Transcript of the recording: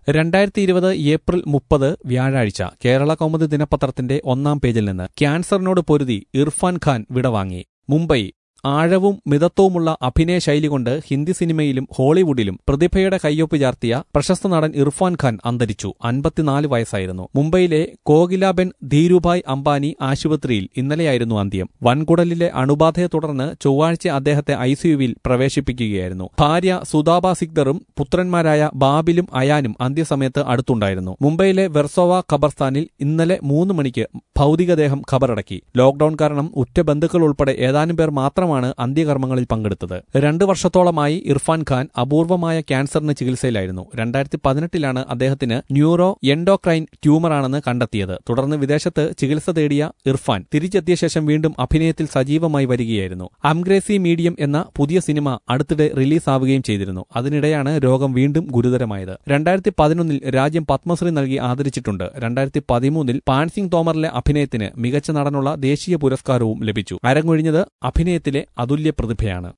രണ്ടായിരത്തി ഇരുപത് ഏപ്രിൽ മുപ്പത് വ്യാഴാഴ്ച കേരള കൗമുദി ദിനപത്രത്തിന്റെ ഒന്നാം പേജിൽ നിന്ന് ക്യാൻസറിനോട് പൊരുതി ഇർഫാൻ ഖാൻ വിടവാങ്ങി മുംബൈ ആഴവും മിതത്വവുമുള്ള അഭിനയ ശൈലി കൊണ്ട് ഹിന്ദി സിനിമയിലും ഹോളിവുഡിലും പ്രതിഭയുടെ കയ്യൊപ്പ് ചാർത്തിയ പ്രശസ്ത നടൻ ഇർഫാൻ ഖാൻ അന്തരിച്ചു അൻപത്തിനാല് വയസ്സായിരുന്നു മുംബൈയിലെ കോകിലാബെൻ ധീരുഭായ് അംബാനി ആശുപത്രിയിൽ ഇന്നലെയായിരുന്നു അന്ത്യം വൻകുടലിലെ അണുബാധയെ തുടർന്ന് ചൊവ്വാഴ്ച അദ്ദേഹത്തെ ഐസിയുവിൽ പ്രവേശിപ്പിക്കുകയായിരുന്നു ഭാര്യ സുദാബ സിക്ദറും പുത്രന്മാരായ ബാബിലും അയാനും അന്ത്യസമയത്ത് അടുത്തുണ്ടായിരുന്നു മുംബൈയിലെ വെർസോവ ഖബർസ്ഥാനിൽ ഇന്നലെ മൂന്ന് മണിക്ക് ഭൗതികദേഹം ഖബറടക്കി ലോക്ഡൌൺ കാരണം ഉറ്റ ബന്ധുക്കൾ ഉൾപ്പെടെ ഏതാനും പേർ മാത്രമാണ് അന്ത്യകർമ്മങ്ങളിൽ പങ്കെടുത്തത് രണ്ടു വർഷത്തോളമായി ഇർഫാൻ ഖാൻ അപൂർവമായ ക്യാൻസറിന് ചികിത്സയിലായിരുന്നു രണ്ടായിരത്തി പതിനെട്ടിലാണ് അദ്ദേഹത്തിന് ന്യൂറോ എൻഡോക്രൈൻ ട്യൂമറാണെന്ന് കണ്ടെത്തിയത് തുടർന്ന് വിദേശത്ത് ചികിത്സ തേടിയ ഇർഫാൻ തിരിച്ചെത്തിയ ശേഷം വീണ്ടും അഭിനയത്തിൽ സജീവമായി വരികയായിരുന്നു അംഗ്രേസി മീഡിയം എന്ന പുതിയ സിനിമ അടുത്തിടെ റിലീസാവുകയും ചെയ്തിരുന്നു അതിനിടെയാണ് രോഗം വീണ്ടും ഗുരുതരമായത് രണ്ടായിരത്തി പതിനൊന്നിൽ രാജ്യം പത്മശ്രീ നൽകി ആദരിച്ചിട്ടുണ്ട് രണ്ടായിരത്തി പതിമൂന്നിൽ പാൻസിംഗ് തോമറിലെ അഭിനയത്തിന് മികച്ച നടനുള്ള ദേശീയ പുരസ്കാരവും ലഭിച്ചു അരങ്ങൊഴിഞ്ഞത് അഭിനയത്തിലെ അതുല്യ പ്രതിഭയാണ്